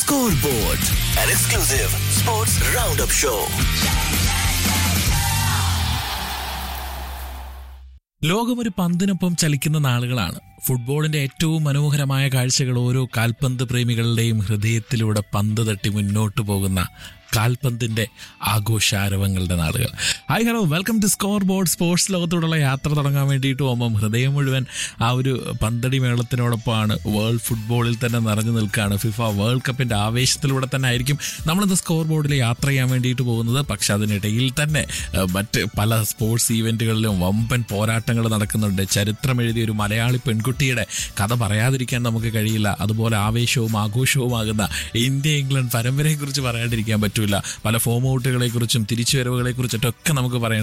Scoreboard, an exclusive sports roundup show. ലോകമൊരു പന്തിനൊപ്പം ചലിക്കുന്ന നാളുകളാണ് ഫുട്ബോളിന്റെ ഏറ്റവും മനോഹരമായ കാഴ്ചകൾ ഓരോ കാൽപന്ത് പ്രേമികളുടെയും ഹൃദയത്തിലൂടെ പന്ത് തട്ടി മുന്നോട്ട് പോകുന്ന കാൽപന്തിന്റെ ആഘോഷാരവങ്ങളുടെ നാളുകൾ hi hello welcome to scoreboard sports ലോകത്തോടുള്ള യാത്ര തുടങ്ങാൻ വേണ്ടിയിട്ട് പോകുമ്പം ഹൃദയം മുഴുവൻ ആ ഒരു പന്തടി മേളത്തിനോടൊപ്പമാണ് വേൾഡ് ഫുട്ബോളിൽ തന്നെ നിറഞ്ഞു നിൽക്കുകയാണ് ഫിഫ വേൾഡ് കപ്പിന്റെ ആവേശത്തിലൂടെ തന്നെ ആയിരിക്കും നമ്മളിന്ന് സ്കോർ ബോർഡിൽ യാത്ര ചെയ്യാൻ വേണ്ടിയിട്ട് പോകുന്നത് പക്ഷെ അതിനിടയിൽ തന്നെ ഏഹ്, മറ്റ് പല സ്പോർട്സ് ഈവെന്റുകളിലും വമ്പൻ പോരാട്ടങ്ങൾ നടക്കുന്നുണ്ട് ചരിത്രം എഴുതിയ ഒരു മലയാളി പെൺകുട്ടിയുടെ കഥ പറയാതിരിക്കാൻ നമുക്ക് കഴിയില്ല അതുപോലെ ആവേശവും ആഘോഷവുമാകുന്ന ഇന്ത്യ ഇംഗ്ലണ്ട് പരമ്പരയെക്കുറിച്ച് പറയാണ്ടിരിക്കാൻ പറ്റൂല പല ഫോം ഔട്ടുകളെ കുറിച്ചും തിരിച്ചുവരവുകളെ കുറിച്ചിട്ടൊക്കെ നമുക്ക് പറയാം